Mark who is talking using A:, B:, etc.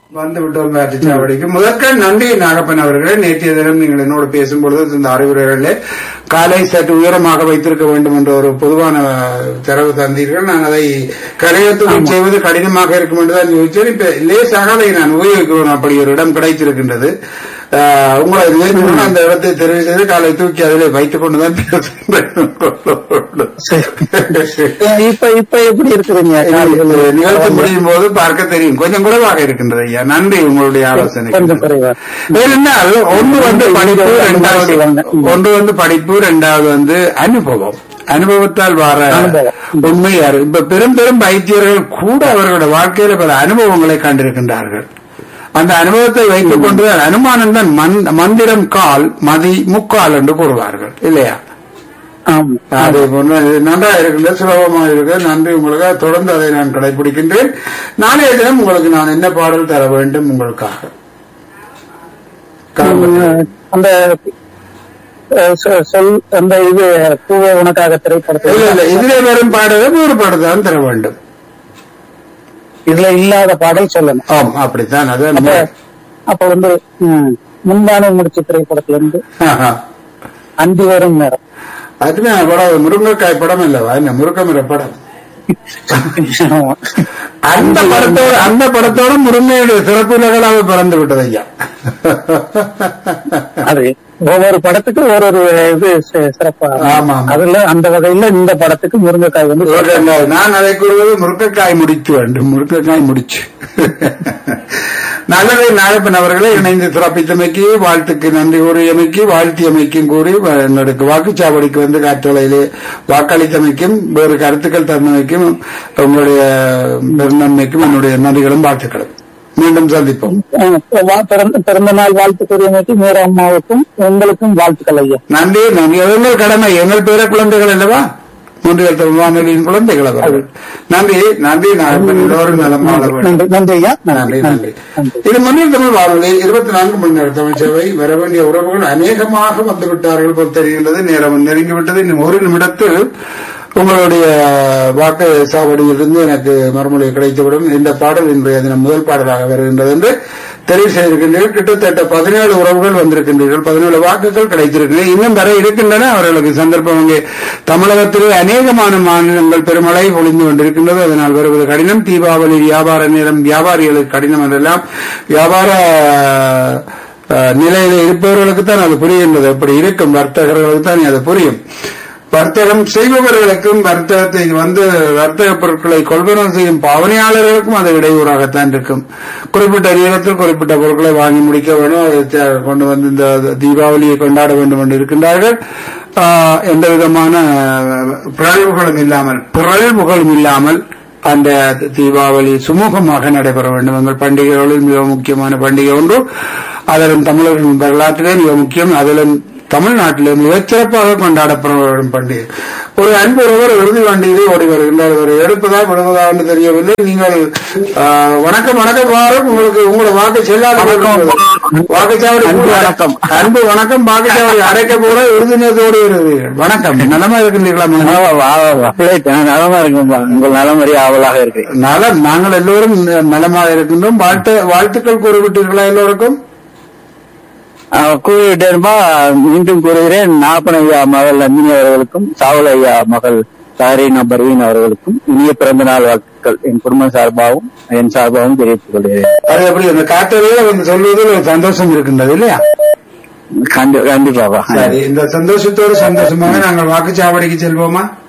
A: வந்து விட்டோம் சாவடிக்கு முதற்கண் நன்றி நாகப்பன் அவர்களே நேற்றைய தினம் நீங்கள் என்னோடு பேசும்பொழுது இந்த அறிவுரைகளிலே காலை சற்று உயரமாக வைத்திருக்க வேண்டும் என்ற ஒரு பொதுவான தரவு தந்தீர்கள் நான் அதை கரையத்துடன் செய்வது கடினமாக இருக்கும் என்று தான் யோசிச்சேன் இப்ப லேசாக அதை நான் உபயோகிக்கிறோம் அப்படி ஒரு இடம் கிடைத்திருக்கின்றது ஆஹ், உங்களை நினைத்து அந்த இடத்தை தெரிவு செய்து காலை தூக்கி அதிலே வைத்துக் கொண்டுதான் பேசுகின்றேன்
B: இப்ப இப்ப எப்படி இருக்குதுங்க கால்கள்?
A: நிகழ்ச்சி முடியும் போது பார்க்க தெரியும் கொஞ்சம் குறைவாக இருக்கின்றது ஐயா நன்றி உங்களுடைய ஆலோசனை
B: கொஞ்சம் குறைவா
A: ஏனென்றால் ஒன்று வந்து படிப்பு இரண்டாவது ஒன்று வந்து படிப்பு இரண்டாவது வந்து அனுபவம் அனுபவத்தால் வர
B: அனுபவம்.
A: உண்மை அறிவு. இப்ப பெரும் பெரும் வைத்தியர்கள் கூட அவர்களுடைய வாழ்க்கையில பல அனுபவங்களை கண்டிருக்கின்றார்கள் அந்த அனுபவத்தை வைத்துக் கொண்டு அனுமானம் தான் மந்- மந்திரம் கால் மதி முக்கால் என்று கூறுவார்கள் இல்லையா
B: ஆமா
A: அதே போன்று இது நன்றா இருக்கின்றது சுலபமாக இருக்கு நன்றி உங்களுக்கு தொடர்ந்து அதை நான் கடைபிடிக்கின்றேன் நாளைய தினம் உங்களுக்கு நான் என்ன பாடல் தர வேண்டும் உங்களுக்காக
B: உம், அந்த அஹ், சொ- சொல் அந்த இது பூவை உனக்காக
A: இல்ல இல்ல
B: திரைப்படத்தில்
A: இதுல வரும் பாடலை ஒரு பாடல் தான் தர வேண்டும்
B: இதுல இல்லாத பாடல் சொல்லணும்
A: ஆம் அப்படித்தான் அது
B: அப்ப அப்ப வந்து உம், முந்தானை முடிச்ச திரைப்படத்துல இருந்து
A: ஆஹா.
B: அஞ்சு வரும் நேரம்
A: அதுமே படம் முருங்கைக்காய் படம் இல்லவா என்ன முருக்கமிர படம்
B: ஆமா.
A: அந்த படத்தோட அந்த படத்தோட முருங்கையுடைய சிறப்புலகளாக பிறந்து விட்டது ஐயா
B: அது ஒவ்வொரு படத்துக்கு ஒரு ஒரு இது சி- சிறப்பா
A: ஆமா, ஆமா.
B: அதுல அந்த வகையில இந்த படத்துக்கு முருங்கைக்காய் வந்து
A: முருங்கைக்காய். நான் அதை கூறுவது முருங்கைக்காய் முடிச்சு வேண்டும் முருங்கைக்காய் முடிச்சு நல்லதை நாகப்பன் அவர்களை இணைந்து சிறப்பித்தமைக்கு வாழ்த்துக்கு நன்றி கூறியமைக்கு வாழ்த்தியமைக்கும் கூறி வ- எங்களுக்கு வாக்குச்சாவடிக்கு வந்து காற்றலையிலே வாக்களித்தமைக்கும் வேறு கருத்துக்கள் தந்தமைக்கும் உங்களுடைய பெருந்தன்மைக்கும் என்னுடைய நன்றிகளும் வாழ்த்துக்களும் மீண்டும் சந்திப்போம்
B: அஹ், வா- பிறந்த பிறந்த நாள் வாழ்த்து கூறியமைக்கு மீர அம்மாவுக்கும் உங்களுக்கும் வாழ்த்துக்கள் ஐயா
A: நன்றி நன்றி அது எங்கள் கடமை எங்கள் பேர குழந்தைகள் அல்லவா மூன்றியல் தமிழ் வானொலியின் குழந்தைகள் அவர்கள் நன்றி நன்றி நாகப்பன் எல்லோரும் நலமாக வேண்டும்
B: நன்றி நன்றி ஐயா
A: நன்றி நன்றி
B: நன்றி
A: இது மண்ணில் தமிழ் வானொலி இருபத்தி நான்கு மணி நேர தமிழ் சேவை வர வேண்டிய உறவுகள் அநேகமாக வந்து விட்டார்கள் போல் தெரிகின்றது நேரம் நெருங்கிவிட்டது இன்னும் ஒரு நிமிடத்தில் உங்களுடைய வாக்கு சாவடியிலிருந்து எனக்கு மறுமொழி கிடைத்துவிடும் இந்த பாடல் இன்றைய தினம் முதல் பாடலாக வருகின்றது என்று தெரிவு செய்திருக்கின்றீர்கள் கிட்டத்தட்ட பதினேழு உறவுகள் வந்திருக்கின்றீர்கள் பதினேழு வாக்குகள் கிடைத்திருக்கின்றன இன்னும் வர இருக்கின்றன அவர்களுக்கு சந்தர்ப்பம் அங்கே தமிழகத்திலே அநேகமான மாநிலங்கள் பெருமழை பொழிந்து கொண்டிருக்கின்றது அதனால் வருவது கடினம் தீபாவளி வியாபார நேரம் வியாபாரிகளுக்கு கடினம் என்றெல்லாம் வியாபார அஹ், நிலையில இருப்பவர்களுக்கு தான் அது புரிகின்றது எப்படி இருக்கும் வர்த்தகர்களுக்கு தான் அது புரியும் வர்த்தகம் செய்பவர்களுக்கும் வர்த்தகத்தை வந்து வர்த்தக பொருட்களை கொள்வனம் செய்யும் பாவனையாளர்களுக்கும் அது இடையூறாகத்தான் இருக்கும் குறிப்பிட்ட நேரத்தில் குறிப்பிட்ட பொருட்களை வாங்கி முடிக்க வேண்டும் அதை த- கொண்டு வந்து இந்த தீபாவளியை கொண்டாட வேண்டும் என்று இருக்கின்றார்கள் ஆஹ், எந்த விதமான பிறழ்வுகளும் இல்லாமல் பிறழ்வுகளும் இல்லாமல் அந்த தீபாவளி சுமூகமாக நடைபெற வேண்டும் எங்கள் பண்டிகைகளில் மிக முக்கியமான பண்டிகை ஒன்று அதிலும் தமிழர்களின் வரலாற்றிலே மிக முக்கியம் அதிலும் தமிழ்நாட்டிலே மிகச்சிறப்பாக கொண்டாடப்படும் பண்டிகை ஒரு அன்பு ஒருவர் இறுதி வண்டியிலே ஓடி வருகின்றார் இவர் எடுப்பதா விடுவதா என்று தெரியவில்லை நீங்கள் ஆஹ், வணக்கம் வணக்கம் வாரம் உங்களுக்கு உங்களோட வாக்கு செல்லாத வாக்குச்சாவடி
B: அன்பு வணக்கம்.
A: அன்பு வணக்கம் வாக்குச்சாவடி அடைக்க போற இறுதி நேரத்தோடு வருவீர்கள் வணக்கம் நலமா இருக்கின்றீர்களா மகனே?
B: நலமா இருக்கும்பா உங்கள் நலமறி ஆவலாக இருக்கு
A: நலம் நாங்கள் எல்லோரும் நலமாக இருக்கின்றோம் வாழ்த்து வாழ்த்துக்கள் கூறிவிட்டீர்களா எல்லோருக்கும்
B: கூறிவிட்டேன்பா மீண்டும் கூறுகிறேன் நாப்பன் ஐயா மகள் நந்தினி அவர்களுக்கும் சாவல் ஐயா மகள் சாரீனா பர்வீன் அவர்களுக்கும் இனிய பிறந்த நாள் வாழ்த்துக்கள் என் குடும்பம் சார்பாகவும் என் சார்பாகவும் தெரிவித்துக் கொள்கிறேன்
A: அது எப்படி அந்த காற்றவே வந்து சொல்வதில் ஒரு சந்தோஷம் இருக்கின்றது இல்லையா
B: கண்டி- கண்டிப்பாப்பா
A: சரி இந்த சந்தோஷத்தோடு சந்தோஷமாக நாங்கள் வாக்குச்சாவடிக்கு செல்வோமா